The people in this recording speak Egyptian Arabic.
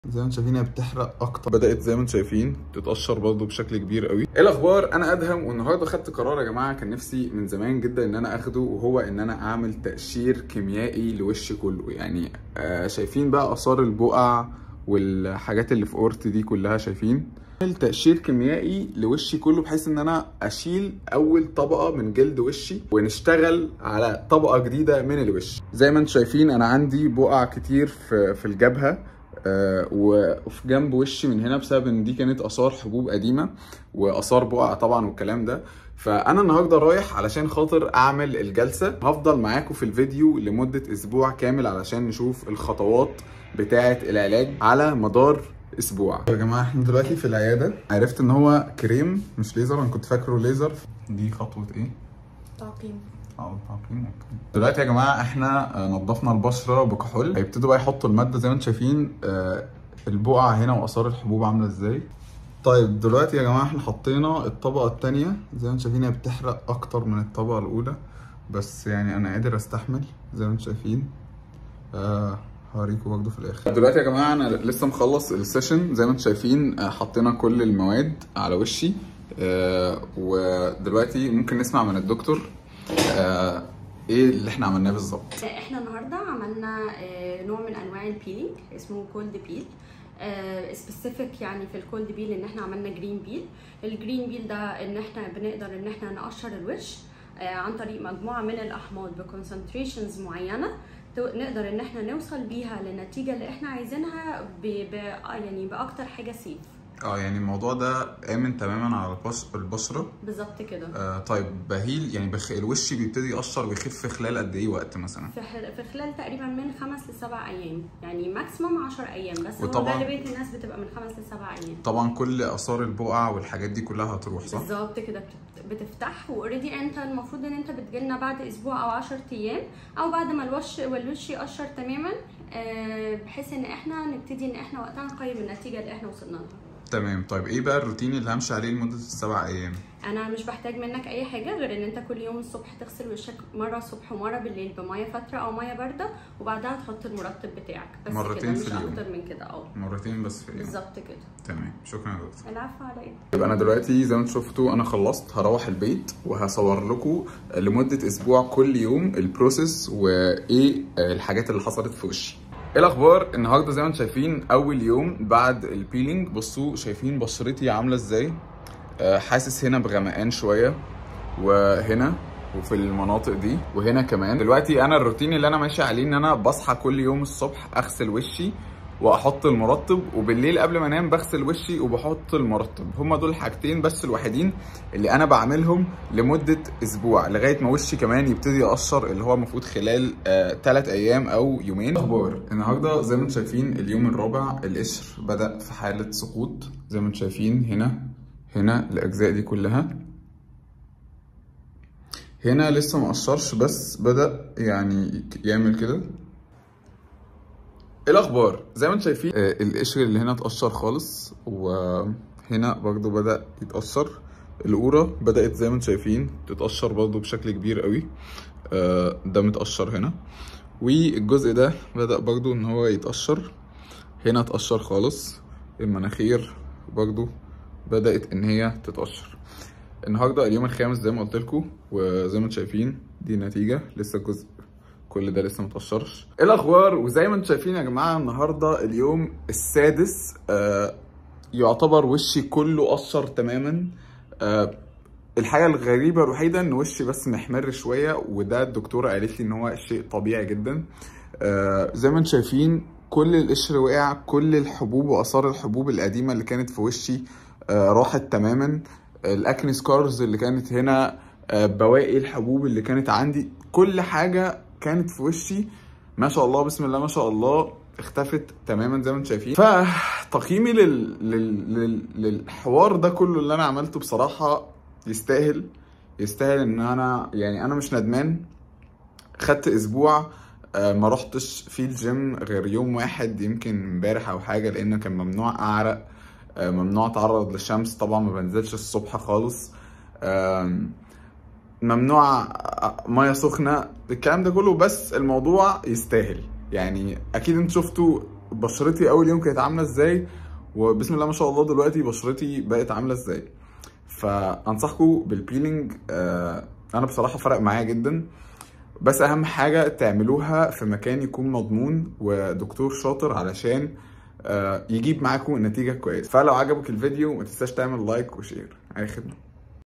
زي ما انتم شايفين هي بتحرق اكتر بدات زي ما انتم شايفين تتقشر برضه بشكل كبير قوي ايه الاخبار انا ادهم والنهارده خدت قرار يا جماعه كان نفسي من زمان جدا ان انا اخده وهو ان انا اعمل تقشير كيميائي لوشي كله يعني آه شايفين بقى اثار البقع والحاجات اللي في اورتي دي كلها شايفين اعمل تقشير كيميائي لوشي كله بحيث ان انا اشيل اول طبقه من جلد وشي ونشتغل على طبقه جديده من الوش زي ما انتم شايفين انا عندي بقع كتير في في الجبهه آه، وفي جنب وشي من هنا بسبب ان دي كانت اثار حبوب قديمه واثار بقع طبعا والكلام ده فانا النهارده رايح علشان خاطر اعمل الجلسه هفضل معاكم في الفيديو لمده اسبوع كامل علشان نشوف الخطوات بتاعه العلاج على مدار اسبوع يا جماعه احنا دلوقتي في العياده عرفت ان هو كريم مش ليزر انا كنت فاكره ليزر دي خطوه ايه تعقيم اه تعقيم اوكي دلوقتي يا جماعه احنا آه، نضفنا البشره بكحول هيبتدوا بقى يحطوا الماده زي ما انتم شايفين آه، البقع هنا واثار الحبوب عامله ازاي طيب دلوقتي يا جماعه احنا حطينا الطبقه الثانيه زي ما انتم شايفين هي بتحرق اكتر من الطبقه الاولى بس يعني انا قادر استحمل زي ما انتم شايفين آه هوريكم برضه في الاخر دلوقتي يا جماعه انا لسه مخلص السيشن زي ما انتم شايفين آه، حطينا كل المواد على وشي آه ودلوقتي ممكن نسمع من الدكتور آه ايه اللي احنا عملناه بالظبط احنا النهارده عملنا آه، نوع من انواع البيلينج اسمه كولد بيل سبيسيفيك يعني في الكولد بيل ان احنا عملنا جرين بيل الجرين بيل ده ان احنا بنقدر ان احنا نقشر الوش آه، عن طريق مجموعه من الاحماض بكونسنتريشنز معينه تو- نقدر ان احنا نوصل بيها للنتيجه اللي احنا عايزينها ب... ب... آه، يعني باكتر حاجه سيف اه يعني الموضوع ده امن تماما على البش... البشره بالظبط كده آه طيب بهيل يعني بخ... الوش بيبتدي يقشر ويخف خلال قد ايه وقت مثلا في خل- في خلال تقريبا من خمس لسبع ايام يعني ماكسيموم 10 ايام بس هو وطبعاً- غالبيه الناس بتبقى من خمس لسبع ايام طبعا كل اثار البقع والحاجات دي كلها هتروح صح بالظبط كده بت- بتفتح واوريدي انت المفروض ان انت بتجيلنا بعد اسبوع او 10 ايام او بعد ما الوش والوش يقشر تماما آه، بحيث ان احنا نبتدي ان احنا وقتها نقيم النتيجه اللي احنا وصلنا لها تمام طيب ايه بقى الروتين اللي همشي عليه لمده السبع ايام انا مش بحتاج منك اي حاجه غير ان انت كل يوم الصبح تغسل وشك مره الصبح ومره بالليل بميه فتره او ميه بارده وبعدها تحط المرطب بتاعك بس مرتين كده في مش اليوم. اكتر من كده اه مرتين بس في اليوم بالظبط كده تمام شكرا يا دكتور العفو على ايه يبقى انا دلوقتي زي ما انتم شفتوا انا خلصت هروح البيت وهصور لكم لمده اسبوع كل يوم البروسيس وايه الحاجات اللي حصلت في وشي ايه الاخبار النهارده زي ما انتم شايفين اول يوم بعد البيلينج بصوا شايفين بشرتي عامله ازاي آه، حاسس هنا بغمقان شويه وهنا وفي المناطق دي وهنا كمان دلوقتي انا الروتين اللي انا ماشي عليه ان انا بصحى كل يوم الصبح اغسل وشي واحط المرطب وبالليل قبل ما انام بغسل وشي وبحط المرطب هما دول الحاجتين بس الوحيدين اللي انا بعملهم لمده اسبوع لغايه ما وشي كمان يبتدي يقشر اللي هو المفروض خلال 3 ايام او يومين اخبار النهارده زي ما انتم شايفين اليوم الرابع القشر بدا في حاله سقوط زي ما انتم شايفين هنا هنا الاجزاء دي كلها هنا لسه ما قشرش بس بدا يعني يعمل كده ايه الاخبار زي ما انتم شايفين آه، القشر اللي هنا اتقشر خالص وهنا برضو بدا يتقشر القوره بدات زي ما انتم شايفين تتقشر برضو بشكل كبير قوي آه، ده متقشر هنا والجزء ده بدا برضو ان هو يتقشر هنا اتقشر خالص المناخير برضو بدات ان هي تتقشر النهارده اليوم الخامس زي ما قلت لكم وزي ما انتم شايفين دي النتيجه لسه الجزء كل ده لسه متقشرش ايه الاخبار وزي ما انتم شايفين يا جماعه النهارده اليوم السادس آه يعتبر وشي كله قشر تماما آه الحاجه الغريبه الوحيده ان وشي بس محمر شويه وده الدكتوره قالت لي ان هو شيء طبيعي جدا آه زي ما انتم شايفين كل القشر وقع كل الحبوب واثار الحبوب القديمه اللي كانت في وشي آه راحت تماما الاكني سكارز اللي كانت هنا آه، بواقي الحبوب اللي كانت عندي كل حاجه كانت في وشي ما شاء الله بسم الله ما شاء الله اختفت تماما زي ما انتم شايفين فتقييمي لل... لل... لل... للحوار ده كله اللي انا عملته بصراحه يستاهل يستاهل ان انا يعني انا مش ندمان خدت اسبوع آه، ما رحتش فيه الجيم غير يوم واحد يمكن امبارح او حاجه لان كان ممنوع اعرق آه، ممنوع اتعرض للشمس طبعا ما بنزلش الصبح خالص آم، ممنوع ميه سخنه الكلام ده كله بس الموضوع يستاهل يعني اكيد انتوا شفتوا بشرتي اول يوم كانت عامله ازاي وبسم الله ما شاء الله دلوقتي بشرتي بقت عامله ازاي فانصحكم بالبيلينج آه انا بصراحه فرق معايا جدا بس اهم حاجه تعملوها في مكان يكون مضمون ودكتور شاطر علشان آه يجيب معاكم نتيجه كويسه فلو عجبك الفيديو ما تنساش تعمل لايك وشير اي خدمه